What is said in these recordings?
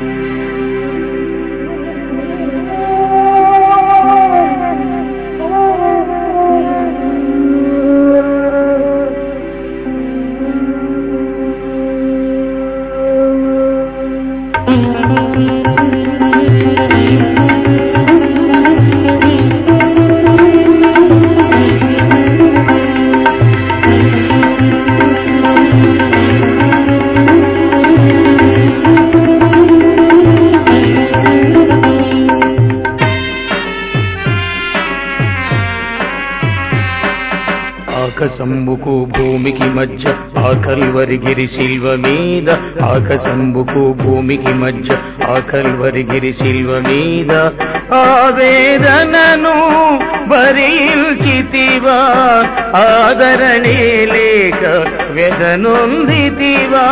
ఆకసంబుకు భూమికి మధ్య ఆకల్వరిగిరి శిల్వ మీద ఆకసంబుకు భూమికి మధ్య ఆకల్వరిగిరి శిల్వ మీద ఆవేదనను భరించితివా ఆదరణే లేక వెదనొందితివా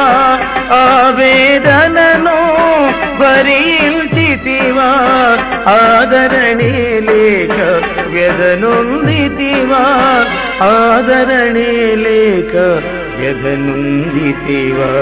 ఆవేదనను భరించితివా ఆదరణే లేక వ్యధనుందితివా ఆదరణే లేక వ్యధనుందితివా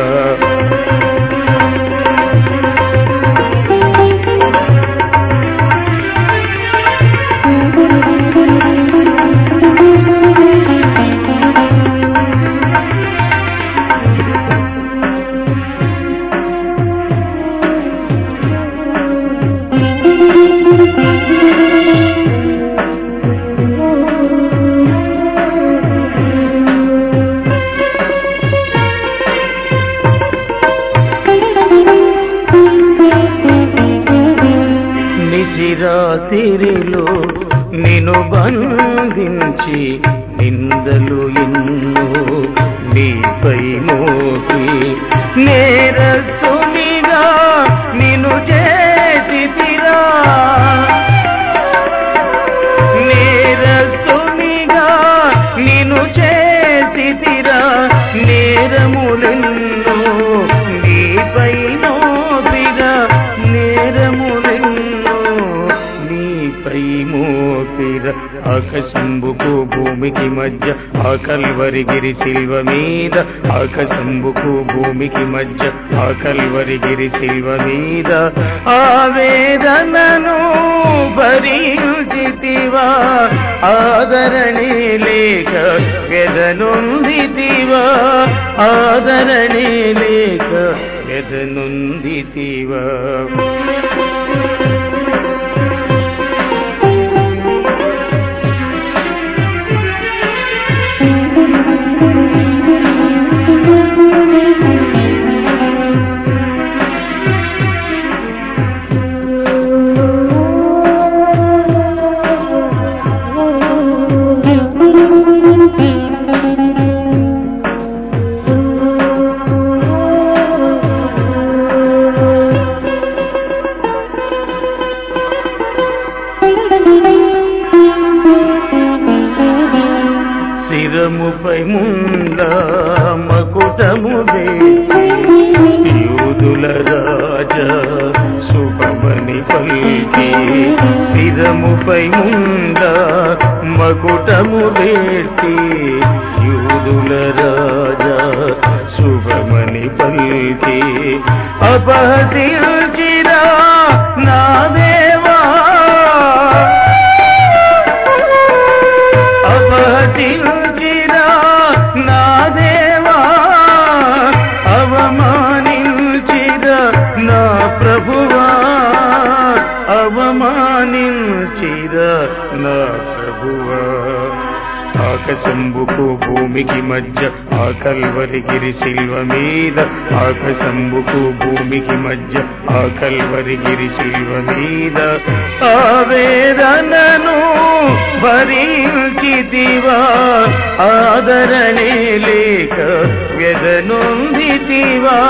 నిశిరాతిరిలో నిను బంధించి నిందలు ఎన్నో నీపై మోపి నేరస్తునిగా నిను చేసితిరా నేరస్తునిగా నిను చేసితిరా నేరములెన్నో నీపై మోపిరా నేరములెన్నో నీపై మోపిర ఆకశంబుకు భూమికి మధ్య ఆకల్వరిగిరి శిల్వ మీద ఆకశంబుకు భూమికి మధ్య ఆకల్వరిగిరి శిల్వ మీద ఆవేదనను భరించితివా ఆదరణే లేక వెదనొందితివా ఆదరణే లేక వెదనొందితివా శిరముపై ముంద మకుటము వేసి యూదుల రాజా శుభమని పలికి శిరముపై ముంద మకుటము వేసి యూదుల రాజా శుభమని పలికి అపహసించిరా నా దేవా అపహసించిరా నా దేవా అవమానించిరా నా ప్రభువా అవమానించిరా నా ప్రభువా ఆకశంబుకు భూమికి మధ్య ఆకల్వరిగిరి శిల్వ మీద ఆకశంబుకు భూమికి మధ్య ఆకల్వరిగిరి శిల్వ మీద ఆవేదనను భరించితివా ఆదరణే లేక వ్యధనొందితివా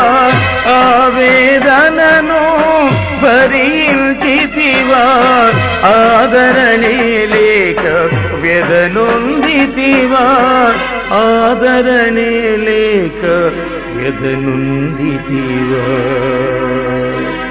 ఆవేదనను భరించితివా ఆదరణే లేక వ్యధనొందితివా ఆదరణే లేక వ్యధనొందితివా